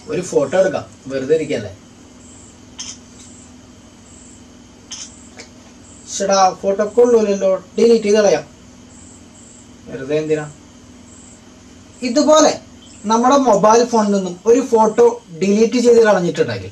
ഒരു ഫോട്ടോ എടുക്കാം വെറുതെ ഇരിക്കല്ലേ ചേടാ ഫോട്ടോ കൊള്ളൂലല്ലോ ഡിലീറ്റ് ചെയ്ത് കളയാം വെറുതെ എന്തിനാ ഇതുപോലെ നമ്മുടെ മൊബൈൽ ഫോണിൽ നിന്നും ഒരു ഫോട്ടോ ഡിലീറ്റ് ചെയ്ത് കളഞ്ഞിട്ടുണ്ടെങ്കിൽ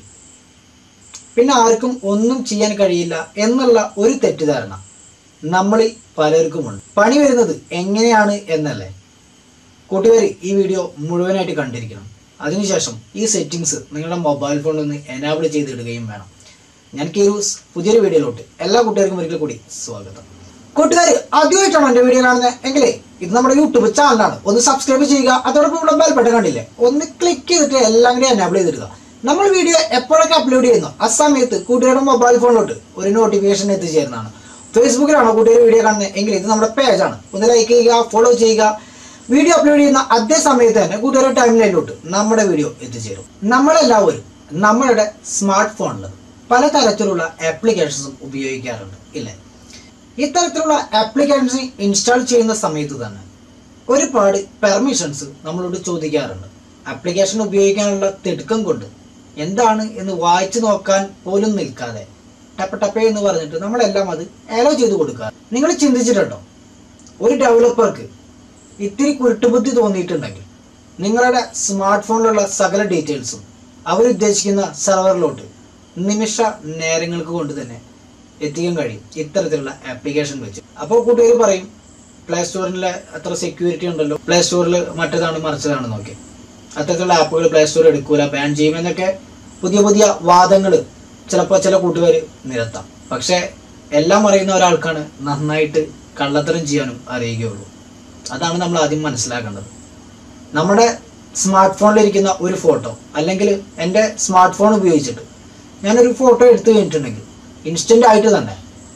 പിന്നെ ആർക്കും ഒന്നും ചെയ്യാൻ കഴിയില്ല എന്നുള്ള ഒരു തെറ്റിദ്ധാരണ നമ്മളിൽ പലർക്കുമുണ്ട് പണി വരുന്നത് എങ്ങനെയാണ് എന്നല്ലേ കൂട്ടുകാർ ഈ വീഡിയോ മുഴുവനായിട്ട് കണ്ടിരിക്കണം അതിനുശേഷം ഈ സെറ്റിങ്സ് നിങ്ങളുടെ മൊബൈൽ ഫോണിൽ നിന്ന് എനാബിൾ ചെയ്തിടുകയും വേണം ഞാൻ കീരൂസ് പുതിയൊരു വീഡിയോയിലോട്ട് എല്ലാ കൂട്ടുകാർക്കും ഒരിക്കൽ കൂടി സ്വാഗതം കൂട്ടുകാർ ആദ്യമായിട്ടാണ് എൻ്റെ വീഡിയോ കാണുന്നത് എങ്കിലേ ഇത് നമ്മുടെ യൂട്യൂബ് ചാനലാണ് ഒന്ന് സബ്സ്ക്രൈബ് ചെയ്യുക അതോടൊപ്പം ഇവിടെ ബെൽ ബട്ടൺ കണ്ടില്ലേ ഒന്ന് ക്ലിക്ക് ചെയ്തിട്ട് എല്ലാം കൂടി എനാബിൾ ചെയ്തിടുക നമ്മൾ വീഡിയോ എപ്പോഴൊക്കെ അപ്ലോഡ് ചെയ്യുന്നു ആ സമയത്ത് കൂട്ടുകാരുടെ മൊബൈൽ ഫോണിലോട്ട് ഒരു നോട്ടിഫിക്കേഷൻ എത്തിച്ചേരുന്നതാണ് ഫേസ്ബുക്കിലാണോ കൂട്ടുകാർ വീഡിയോ കാണുന്നത് എങ്കിൽ ഇത് നമ്മുടെ പേജാണ് ഒന്ന് ലൈക്ക് ചെയ്യുക ഫോളോ ചെയ്യുക വീഡിയോ അപ്ലോഡ് ചെയ്യുന്ന അതേ സമയത്ത് തന്നെ കൂട്ടുകാരുടെ ടൈം ലൈനിലോട്ട് നമ്മുടെ വീഡിയോ എത്തിച്ചേരും നമ്മളെല്ലാവരും നമ്മളുടെ സ്മാർട്ട് ഫോണിൽ പലതരത്തിലുള്ള ആപ്ലിക്കേഷൻസും ഉപയോഗിക്കാറുണ്ട് ഇല്ലേ ഇത്തരത്തിലുള്ള ആപ്ലിക്കേഷൻസ് ഇൻസ്റ്റാൾ ചെയ്യുന്ന സമയത്ത് തന്നെ ഒരുപാട് പെർമിഷൻസ് നമ്മളോട് ചോദിക്കാറുണ്ട് ആപ്ലിക്കേഷൻ ഉപയോഗിക്കാനുള്ള തിടുക്കം കൊണ്ട് എന്താണ് എന്ന് വായിച്ചു നോക്കാൻ പോലും നിൽക്കാതെ ടപ്പ ടപ്പേ എന്ന് പറഞ്ഞിട്ട് നമ്മളെല്ലാം അത് അലോ ചെയ്ത് കൊടുക്കുക നിങ്ങൾ ചിന്തിച്ചിട്ടുണ്ടോ ഒരു ഡെവലപ്പർക്ക് ഇത്തിരി കുരുട്ടുബുദ്ധി തോന്നിയിട്ടുണ്ടെങ്കിൽ നിങ്ങളുടെ സ്മാർട്ട് ഫോണിലുള്ള സകല ഡീറ്റെയിൽസും അവരുദ്ദേശിക്കുന്ന സെർവറിലോട്ട് നിമിഷ നേരങ്ങൾക്ക് കൊണ്ട് തന്നെ എത്തിക്കാൻ കഴിയും ഇത്തരത്തിലുള്ള ആപ്ലിക്കേഷൻ വെച്ച് അപ്പോൾ കൂട്ടുകാർ പറയും പ്ലേ സ്റ്റോറിലെ അത്ര സെക്യൂരിറ്റി ഉണ്ടല്ലോ പ്ലേ സ്റ്റോറിൽ മറ്റേതാണ് മറിച്ചതാണ് നോക്കി അത്തരത്തിലുള്ള ആപ്പുകൾ പ്ലേ സ്റ്റോർ എടുക്കൂല ബാൻ ചെയ്യും എന്നൊക്കെ പുതിയ പുതിയ വാദങ്ങൾ ചിലപ്പോൾ ചില കൂട്ടുകാർ നിരത്താം പക്ഷേ എല്ലാം അറിയുന്ന ഒരാൾക്കാണ് നന്നായിട്ട് കള്ളത്തരം ചെയ്യാനും അറിയുകയുള്ളൂ അതാണ് നമ്മൾ ആദ്യം മനസ്സിലാക്കേണ്ടത് നമ്മുടെ സ്മാർട്ട് ഫോണിലിരിക്കുന്ന ഒരു ഫോട്ടോ അല്ലെങ്കിൽ എൻ്റെ സ്മാർട്ട് ഫോൺ ഉപയോഗിച്ചിട്ട് ഞാനൊരു ഫോട്ടോ എടുത്തു കഴിഞ്ഞിട്ടുണ്ടെങ്കിൽ ഇൻസ്റ്റൻ്റ് ആയിട്ട് തന്നെ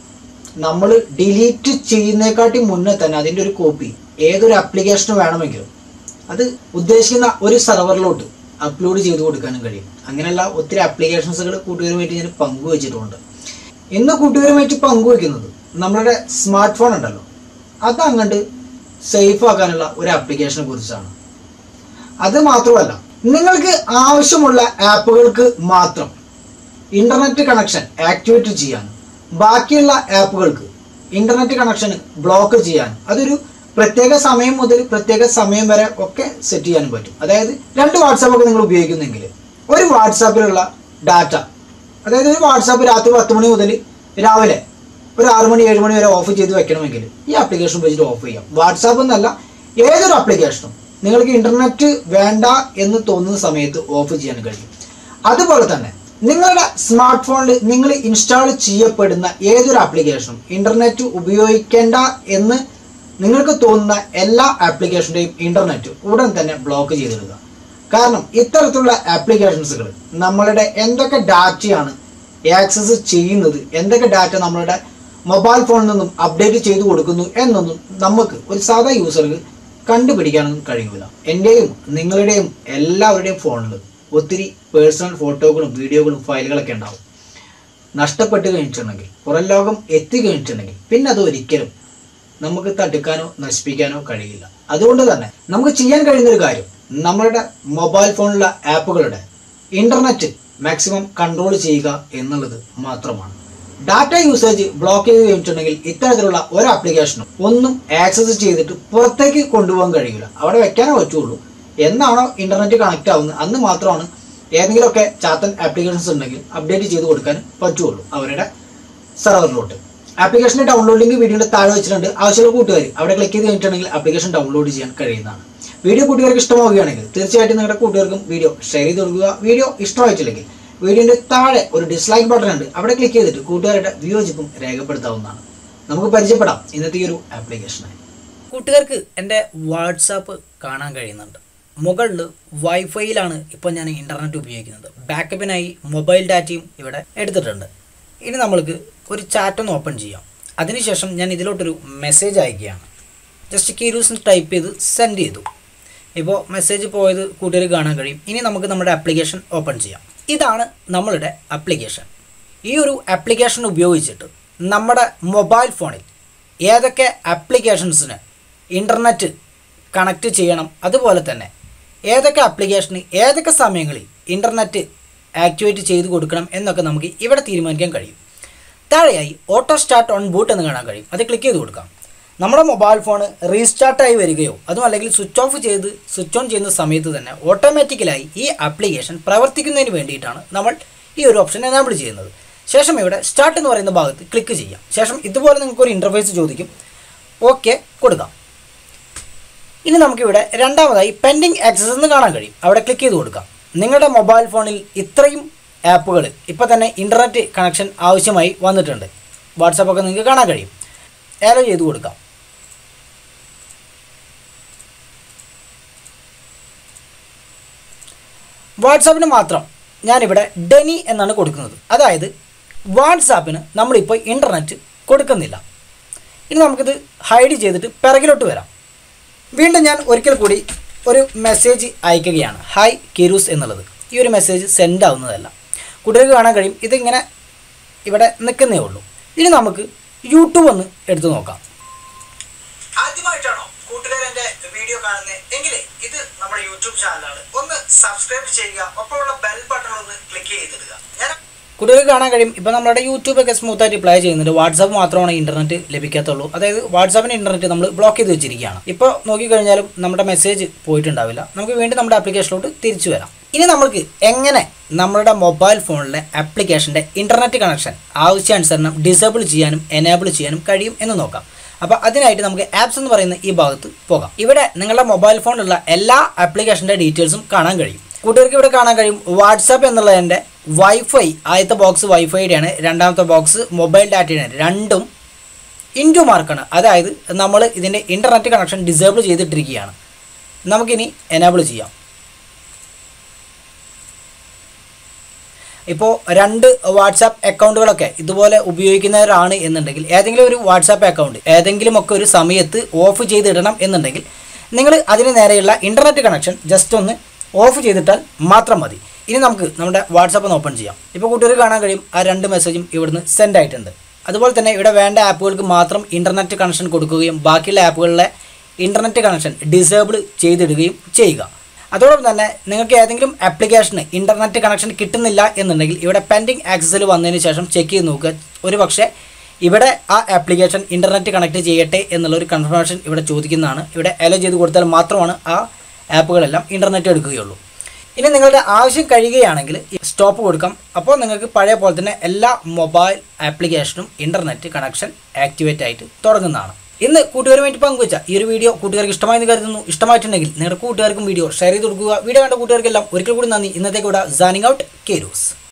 നമ്മൾ ഡിലീറ്റ് ചെയ്യുന്നേക്കാട്ടി മുന്നേ തന്നെ അതിൻ്റെ ഒരു കോപ്പി ഏതൊരു ആപ്ലിക്കേഷന് വേണമെങ്കിലും അത് ഉദ്ദേശിക്കുന്ന ഒരു സെർവറിലോട്ട് അപ്ലോഡ് ചെയ്ത് കൊടുക്കാനും കഴിയും അങ്ങനെയുള്ള ഒത്തിരി ആപ്ലിക്കേഷൻസുകൾ കൂട്ടുകാരുമായിട്ട് ഞാൻ പങ്കുവച്ചിട്ടുണ്ട് ഇന്ന് കൂട്ടുകാരുമായിട്ട് പങ്കുവയ്ക്കുന്നത് നമ്മളുടെ സ്മാർട്ട് ഫോൺ ഉണ്ടല്ലോ അത് അങ്ങോട്ട് സേഫ് ആക്കാനുള്ള ഒരു ആപ്ലിക്കേഷനെ കുറിച്ചാണ് അത് മാത്രമല്ല നിങ്ങൾക്ക് ആവശ്യമുള്ള ആപ്പുകൾക്ക് മാത്രം ഇന്റർനെറ്റ് കണക്ഷൻ ആക്ടിവേറ്റ് ചെയ്യാനും ബാക്കിയുള്ള ആപ്പുകൾക്ക് ഇന്റർനെറ്റ് കണക്ഷൻ ബ്ലോക്ക് ചെയ്യാനും അതൊരു പ്രത്യേക സമയം മുതൽ പ്രത്യേക സമയം വരെ ഒക്കെ സെറ്റ് ചെയ്യാനും പറ്റും അതായത് രണ്ട് വാട്സാപ്പ് ഒക്കെ നിങ്ങൾ ഉപയോഗിക്കുന്നെങ്കിൽ ഒരു വാട്സാപ്പിലുള്ള ഡാറ്റ അതായത് ഒരു വാട്സാപ്പ് രാത്രി പത്ത് മണി മുതൽ രാവിലെ ഒരു ആറ് മണി ഏഴ് മണി വരെ ഓഫ് ചെയ്ത് വെക്കണമെങ്കിൽ ഈ ആപ്ലിക്കേഷൻ ഉപയോഗിച്ചിട്ട് ഓഫ് ചെയ്യാം വാട്സാപ്പ് എന്നല്ല ഏതൊരു ആപ്ലിക്കേഷനും നിങ്ങൾക്ക് ഇന്റർനെറ്റ് വേണ്ട എന്ന് തോന്നുന്ന സമയത്ത് ഓഫ് ചെയ്യാൻ കഴിയും അതുപോലെ തന്നെ നിങ്ങളുടെ സ്മാർട്ട് ഫോണിൽ നിങ്ങൾ ഇൻസ്റ്റാൾ ചെയ്യപ്പെടുന്ന ഏതൊരു ആപ്ലിക്കേഷനും ഇന്റർനെറ്റ് ഉപയോഗിക്കേണ്ട എന്ന് നിങ്ങൾക്ക് തോന്നുന്ന എല്ലാ ആപ്ലിക്കേഷൻ്റെയും ഇന്റർനെറ്റ് ഉടൻ തന്നെ ബ്ലോക്ക് ചെയ്തിടുക കാരണം ഇത്തരത്തിലുള്ള ആപ്ലിക്കേഷൻസുകൾ നമ്മളുടെ എന്തൊക്കെ ഡാറ്റയാണ് ആക്സസ് ചെയ്യുന്നത് എന്തൊക്കെ ഡാറ്റ നമ്മളുടെ മൊബൈൽ ഫോണിൽ നിന്നും അപ്ഡേറ്റ് ചെയ്തു കൊടുക്കുന്നു എന്നൊന്നും നമുക്ക് ഒരു സാധാ യൂസർക്ക് കണ്ടുപിടിക്കാനൊന്നും കഴിയില്ല എൻ്റെയും നിങ്ങളുടെയും എല്ലാവരുടെയും ഫോണിൽ ഒത്തിരി പേഴ്സണൽ ഫോട്ടോകളും വീഡിയോകളും ഫയലുകളൊക്കെ ഉണ്ടാവും നഷ്ടപ്പെട്ട് കഴിഞ്ഞിട്ടുണ്ടെങ്കിൽ പുറം ലോകം എത്തി കഴിഞ്ഞിട്ടുണ്ടെങ്കിൽ പിന്നെ അത് ഒരിക്കലും നമുക്ക് തടുക്കാനോ നശിപ്പിക്കാനോ കഴിയില്ല അതുകൊണ്ട് തന്നെ നമുക്ക് ചെയ്യാൻ കഴിയുന്ന ഒരു കാര്യം നമ്മളുടെ മൊബൈൽ ഫോണിലുള്ള ആപ്പുകളുടെ ഇന്റർനെറ്റ് മാക്സിമം കൺട്രോൾ ചെയ്യുക എന്നുള്ളത് മാത്രമാണ് ഡാറ്റ യൂസേജ് ബ്ലോക്ക് ചെയ്ത് കഴിഞ്ഞിട്ടുണ്ടെങ്കിൽ ഇത്തരത്തിലുള്ള ഒരു ആപ്ലിക്കേഷനും ഒന്നും ആക്സസ് ചെയ്തിട്ട് പുറത്തേക്ക് കൊണ്ടുപോകാൻ കഴിയില്ല അവിടെ വെക്കാനേ പറ്റുള്ളൂ എന്നാണോ ഇന്റർനെറ്റ് കണക്ട് ആവുന്നത് അന്ന് മാത്രമാണ് ഏതെങ്കിലുമൊക്കെ ചാത്തൻ ആപ്ലിക്കേഷൻസ് ഉണ്ടെങ്കിൽ അപ്ഡേറ്റ് ചെയ്ത് കൊടുക്കാൻ പറ്റുള്ളൂ അവരുടെ സെർവറിലോട്ട് ആപ്ലിക്കേഷൻ്റെ ഡൗൺലോഡ് ലിങ്ക് വീഡിയോയുടെ താഴെ വെച്ചിട്ടുണ്ട് ആവശ്യമുള്ള കൂട്ടുകാർ അവിടെ ക്ലിക്ക് ചെയ്ത് കഴിഞ്ഞിട്ടുണ്ടെങ്കിൽ ആപ്ലിക്കേഷൻ ഡൗൺലോഡ് ചെയ്യാൻ കഴിയുന്നതാണ് വീഡിയോ കൂട്ടുകാർക്ക് ഇഷ്ടമാവുകയാണെങ്കിൽ തീർച്ചയായിട്ടും നിങ്ങളുടെ കൂട്ടുകാർക്കും വീഡിയോ ഷെയർ ചെയ്ത് കൊടുക്കുക വീഡിയോ ഇഷ്ടമായിട്ടില്ലെങ്കിൽ വീഡിയോന്റെ താഴെ ഒരു ഡിസ്ലൈക്ക് ബട്ടൺ ഉണ്ട് അവിടെ ക്ലിക്ക് ചെയ്തിട്ട് കൂട്ടുകാരുടെ വിയോജിപ്പും രേഖപ്പെടുത്താവുന്നതാണ് നമുക്ക് പരിചയപ്പെടാം ഇന്നത്തെ ഈ ഒരു ആപ്ലിക്കേഷനായി കൂട്ടുകാർക്ക് എൻ്റെ വാട്സാപ്പ് കാണാൻ കഴിയുന്നുണ്ട് മുകളിൽ വൈഫൈയിലാണ് ഇപ്പോൾ ഞാൻ ഇൻ്റർനെറ്റ് ഉപയോഗിക്കുന്നത് ബാക്കപ്പിനായി മൊബൈൽ ഡാറ്റയും ഇവിടെ എടുത്തിട്ടുണ്ട് ഇനി നമ്മൾക്ക് ഒരു ചാറ്റ് ഒന്ന് ഓപ്പൺ ചെയ്യാം അതിനുശേഷം ഞാൻ ഇതിലോട്ടൊരു മെസ്സേജ് അയക്കുകയാണ് ജസ്റ്റ് കീരൂസ് ടൈപ്പ് ചെയ്ത് സെൻഡ് ചെയ്തു ഇപ്പോൾ മെസ്സേജ് പോയത് കൂട്ടുകാർ കാണാൻ കഴിയും ഇനി നമുക്ക് നമ്മുടെ ആപ്ലിക്കേഷൻ ഓപ്പൺ ചെയ്യാം ഇതാണ് നമ്മളുടെ ആപ്ലിക്കേഷൻ ഈ ഒരു ആപ്ലിക്കേഷൻ ഉപയോഗിച്ചിട്ട് നമ്മുടെ മൊബൈൽ ഫോണിൽ ഏതൊക്കെ ആപ്ലിക്കേഷൻസിന് ഇൻ്റർനെറ്റ് കണക്റ്റ് ചെയ്യണം അതുപോലെ തന്നെ ഏതൊക്കെ ആപ്ലിക്കേഷന് ഏതൊക്കെ സമയങ്ങളിൽ ഇൻ്റർനെറ്റ് ആക്ടിവേറ്റ് ചെയ്ത് കൊടുക്കണം എന്നൊക്കെ നമുക്ക് ഇവിടെ തീരുമാനിക്കാൻ കഴിയും താഴെയായി ഓട്ടോ സ്റ്റാർട്ട് ഓൺ ബൂട്ട് എന്ന് കാണാൻ കഴിയും അത് ക്ലിക്ക് ചെയ്ത് കൊടുക്കാം നമ്മുടെ മൊബൈൽ ഫോൺ റീസ്റ്റാർട്ടായി വരികയോ അതും അല്ലെങ്കിൽ സ്വിച്ച് ഓഫ് ചെയ്ത് സ്വിച്ച് ഓൺ ചെയ്യുന്ന സമയത്ത് തന്നെ ഓട്ടോമാറ്റിക്കലായി ഈ ആപ്ലിക്കേഷൻ പ്രവർത്തിക്കുന്നതിന് വേണ്ടിയിട്ടാണ് നമ്മൾ ഈ ഒരു ഓപ്ഷൻ എനാബിൾ ചെയ്യുന്നത് ശേഷം ഇവിടെ സ്റ്റാർട്ട് എന്ന് പറയുന്ന ഭാഗത്ത് ക്ലിക്ക് ചെയ്യാം ശേഷം ഇതുപോലെ നിങ്ങൾക്ക് ഒരു ഇൻ്റർഫേസ് ചോദിക്കും ഓക്കെ കൊടുക്കാം ഇനി നമുക്കിവിടെ രണ്ടാമതായി പെൻഡിങ് ആക്സസ് എന്ന് കാണാൻ കഴിയും അവിടെ ക്ലിക്ക് ചെയ്ത് കൊടുക്കാം നിങ്ങളുടെ മൊബൈൽ ഫോണിൽ ഇത്രയും ആപ്പുകൾ ഇപ്പോൾ തന്നെ ഇൻ്റർനെറ്റ് കണക്ഷൻ ആവശ്യമായി വന്നിട്ടുണ്ട് വാട്സാപ്പൊക്കെ നിങ്ങൾക്ക് കാണാൻ കഴിയും ഏലോ ചെയ്ത് കൊടുക്കാം വാട്സാപ്പിന് മാത്രം ഞാനിവിടെ ഡെനി എന്നാണ് കൊടുക്കുന്നത് അതായത് വാട്സാപ്പിന് നമ്മളിപ്പോൾ ഇൻ്റർനെറ്റ് കൊടുക്കുന്നില്ല ഇനി നമുക്കിത് ഹൈഡ് ചെയ്തിട്ട് പിറകിലോട്ട് വരാം വീണ്ടും ഞാൻ ഒരിക്കൽ കൂടി ഒരു മെസ്സേജ് അയക്കുകയാണ് ഹായ് കിരൂസ് എന്നുള്ളത് ഈ ഒരു മെസ്സേജ് സെൻഡ് ആവുന്നതല്ല കുട്ടികൾക്ക് കാണാൻ കഴിയും ഇതിങ്ങനെ ഇവിടെ നിൽക്കുന്നേ ഉള്ളൂ ഇനി നമുക്ക് യൂട്യൂബ് ഒന്ന് എടുത്തു നോക്കാം ആദ്യമായിട്ടാണോ കൂട്ടുകാർ എൻ്റെ വീഡിയോ കാണുന്നത് എങ്കിൽ ഇത് നമ്മുടെ യൂട്യൂബ് ചാനലാണ് ഒന്ന് സബ്സ്ക്രൈബ് ചെയ്യുക ഒപ്പമുള്ള ബെൽ ബട്ടൺ ഒന്ന് ക്ലിക്ക് ചെയ്തിടുക ഞാൻ കുട്ടികൾക്ക് കാണാൻ കഴിയും ഇപ്പോൾ നമ്മുടെ യൂട്യൂബൊക്കെ സ്മൂത്തായിട്ട് പ്ലേ ചെയ്യുന്നുണ്ട് വാട്സാപ്പ് മാത്രമാണ് ഇൻ്റർനെറ്റ് ലഭിക്കാത്തുള്ളൂ അതായത് വാട്സാപ്പിൻ്റെ ഇൻ്റർനെറ്റ് നമ്മൾ ബ്ലോക്ക് ചെയ്ത് വെച്ചിരിക്കുകയാണ് ഇപ്പോൾ നോക്കിക്കഴിഞ്ഞാലും നമ്മുടെ മെസ്സേജ് പോയിട്ടുണ്ടാവില്ല നമുക്ക് വീണ്ടും നമ്മുടെ ആപ്ലിക്കേഷനിലോട്ട് തിരിച്ചു വരാം ഇനി നമ്മൾക്ക് എങ്ങനെ നമ്മുടെ മൊബൈൽ ഫോണിലെ ആപ്ലിക്കേഷൻ്റെ ഇൻ്റർനെറ്റ് കണക്ഷൻ ആവശ്യാനുസരണം ഡിസേബിൾ ചെയ്യാനും എനേബിൾ ചെയ്യാനും കഴിയും എന്ന് നോക്കാം അപ്പോൾ അതിനായിട്ട് നമുക്ക് ആപ്സ് എന്ന് പറയുന്ന ഈ ഭാഗത്ത് പോകാം ഇവിടെ നിങ്ങളുടെ മൊബൈൽ ഫോണിലുള്ള എല്ലാ ആപ്ലിക്കേഷൻ്റെ ഡീറ്റെയിൽസും കാണാൻ കഴിയും കൂട്ടുകാർക്ക് ഇവിടെ കാണാൻ കഴിയും വാട്സാപ്പ് എന്നുള്ളതിൻ്റെ വൈഫൈ ആദ്യത്തെ ബോക്സ് വൈഫൈയുടെയാണ് രണ്ടാമത്തെ ബോക്സ് മൊബൈൽ ഡാറ്റയുടെയാണ് രണ്ടും ഇൻറ്റു മാർക്കാണ് അതായത് നമ്മൾ ഇതിൻ്റെ ഇൻ്റർനെറ്റ് കണക്ഷൻ ഡിസേബിൾ ചെയ്തിട്ടിരിക്കുകയാണ് നമുക്കിനി എനേബിൾ ചെയ്യാം ഇപ്പോൾ രണ്ട് വാട്സാപ്പ് അക്കൗണ്ടുകളൊക്കെ ഇതുപോലെ ഉപയോഗിക്കുന്നവരാണ് എന്നുണ്ടെങ്കിൽ ഏതെങ്കിലും ഒരു വാട്സാപ്പ് അക്കൗണ്ട് ഏതെങ്കിലും ഒക്കെ ഒരു സമയത്ത് ഓഫ് ചെയ്തിടണം എന്നുണ്ടെങ്കിൽ നിങ്ങൾ അതിന് നേരെയുള്ള ഇൻ്റർനെറ്റ് കണക്ഷൻ ജസ്റ്റ് ഒന്ന് ഓഫ് ചെയ്തിട്ടാൽ മാത്രം മതി ഇനി നമുക്ക് നമ്മുടെ വാട്സാപ്പ് ഒന്ന് ഓപ്പൺ ചെയ്യാം ഇപ്പോൾ കൂട്ടുകാർ കാണാൻ കഴിയും ആ രണ്ട് മെസ്സേജും ഇവിടുന്ന് സെൻഡ് ആയിട്ടുണ്ട് അതുപോലെ തന്നെ ഇവിടെ വേണ്ട ആപ്പുകൾക്ക് മാത്രം ഇൻ്റർനെറ്റ് കണക്ഷൻ കൊടുക്കുകയും ബാക്കിയുള്ള ആപ്പുകളിലെ ഇൻ്റർനെറ്റ് കണക്ഷൻ ഡിസേബിൾ ചെയ്തിടുകയും ചെയ്യുക അതോടൊപ്പം തന്നെ നിങ്ങൾക്ക് ഏതെങ്കിലും ആപ്ലിക്കേഷന് ഇൻ്റർനെറ്റ് കണക്ഷൻ കിട്ടുന്നില്ല എന്നുണ്ടെങ്കിൽ ഇവിടെ പെൻഡിങ് ആക്സസിൽ വന്നതിന് ശേഷം ചെക്ക് ചെയ്ത് നോക്കുക ഒരു പക്ഷേ ഇവിടെ ആ ആപ്ലിക്കേഷൻ ഇൻ്റർനെറ്റ് കണക്ട് ചെയ്യട്ടെ എന്നുള്ള ഒരു കൺഫർമേഷൻ ഇവിടെ ചോദിക്കുന്നതാണ് ഇവിടെ അലോ ചെയ്ത് കൊടുത്താൽ മാത്രമാണ് ആ ആപ്പുകളെല്ലാം ഇൻ്റർനെറ്റ് എടുക്കുകയുള്ളൂ ഇനി നിങ്ങളുടെ ആവശ്യം കഴിയുകയാണെങ്കിൽ സ്റ്റോപ്പ് കൊടുക്കാം അപ്പോൾ നിങ്ങൾക്ക് പഴയ പോലെ തന്നെ എല്ലാ മൊബൈൽ ആപ്ലിക്കേഷനും ഇൻ്റർനെറ്റ് കണക്ഷൻ ആക്ടിവേറ്റ് ആയിട്ട് തുടങ്ങുന്നതാണ് ഇന്ന് കൂട്ടുകാരുമായിട്ട് പങ്കുവച്ച ഈ ഒരു വീഡിയോ കൂട്ടുകാർക്ക് ഇഷ്ടമായെന്ന് കരുതുന്നു ഇഷ്ടമായിട്ടുണ്ടെങ്കിൽ നിങ്ങളുടെ കൂട്ടുകാർക്കും വീഡിയോ ഷെയർ ചെയ്ത് കൊടുക്കുക വീഡിയോ കണ്ട കൂട്ടുകാർക്കെല്ലാം ഒരിക്കൽ കൂടി നന്ദി ഇന്നത്തേക്ക് ഇവിടെ സാനിങ് ഔട്ട് കേരൂസ്